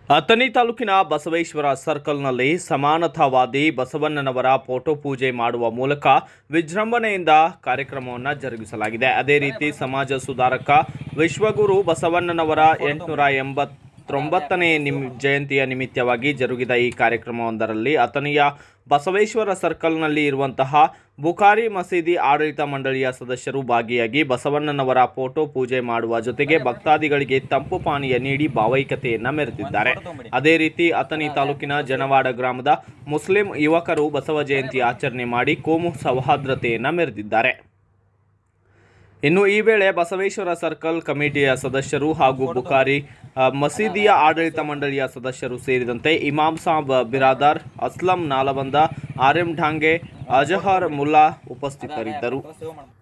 ಅಥಣಿ ತಾಲೂಕಿನ ಬಸವೇಶ್ವರ ಸರ್ಕಲ್ನಲ್ಲಿ ಸಮಾನತಾವಾದಿ ಬಸವಣ್ಣನವರ ಫೋಟೋ ಪೂಜೆ ಮಾಡುವ ಮೂಲಕ ವಿಜೃಂಭಣೆಯಿಂದ ಕಾರ್ಯಕ್ರಮವನ್ನು ಜರುಗಿಸಲಾಗಿದೆ ಅದೇ ರೀತಿ ಸಮಾಜ ಸುಧಾರಕ ವಿಶ್ವಗುರು ಬಸವಣ್ಣನವರ ಎಂಟುನೂರ ಎಂಬತ್ತೊಂಬತ್ತನೇ ನಿಮ್ ಜಯಂತಿಯ ನಿಮಿತ್ತವಾಗಿ ಜರುಗಿದ ಈ ಕಾರ್ಯಕ್ರಮವೊಂದರಲ್ಲಿ ಅಥಣಿಯ ಬಸವೇಶ್ವರ ಸರ್ಕಲ್ನಲ್ಲಿ ಇರುವಂತಹ ಬುಖಾರಿ ಮಸೀದಿ ಆಡಳಿತ ಮಂಡಳಿಯ ಸದಸ್ಯರು ಭಾಗಿಯಾಗಿ ಬಸವಣ್ಣನವರ ಫೋಟೋ ಪೂಜೆ ಮಾಡುವ ಜೊತೆಗೆ ಭಕ್ತಾದಿಗಳಿಗೆ ತಂಪು ಪಾನೀಯ ನೀಡಿ ಭಾವೈಕ್ಯತೆಯನ್ನ ಮೆರೆದಿದ್ದಾರೆ ಅದೇ ರೀತಿ ಅಥಣಿ ತಾಲೂಕಿನ ಜನವಾಡ ಗ್ರಾಮದ ಮುಸ್ಲಿಂ ಯುವಕರು ಬಸವ ಜಯಂತಿ ಆಚರಣೆ ಮಾಡಿ ಕೋಮು ಸೌಹಾರ್ದತೆಯನ್ನ ಮೆರೆದಿದ್ದಾರೆ ಇನ್ನು ಈ ವೇಳೆ ಬಸವೇಶ್ವರ ಸರ್ಕಲ್ ಕಮಿಟಿಯ ಸದಸ್ಯರು ಹಾಗೂ ಬುಖಾರಿ ಆ, ಮಸೀದಿಯ ಆಡಳಿತ ಮಂಡಳಿಯ ಸದಸ್ಯರು ಸೇರಿದಂತೆ ಇಮಾಮ್ ಸಾಬ್ ಬಿರಾದಾರ್ ಅಸ್ಲಂ ನಾಲಬಂದ ಆರ್ ಎಂ ಢಾಂಗೆ ಅಜಹರ್ ಮುಲ್ಲಾ ಉಪಸ್ಥಿತರಿದ್ದರು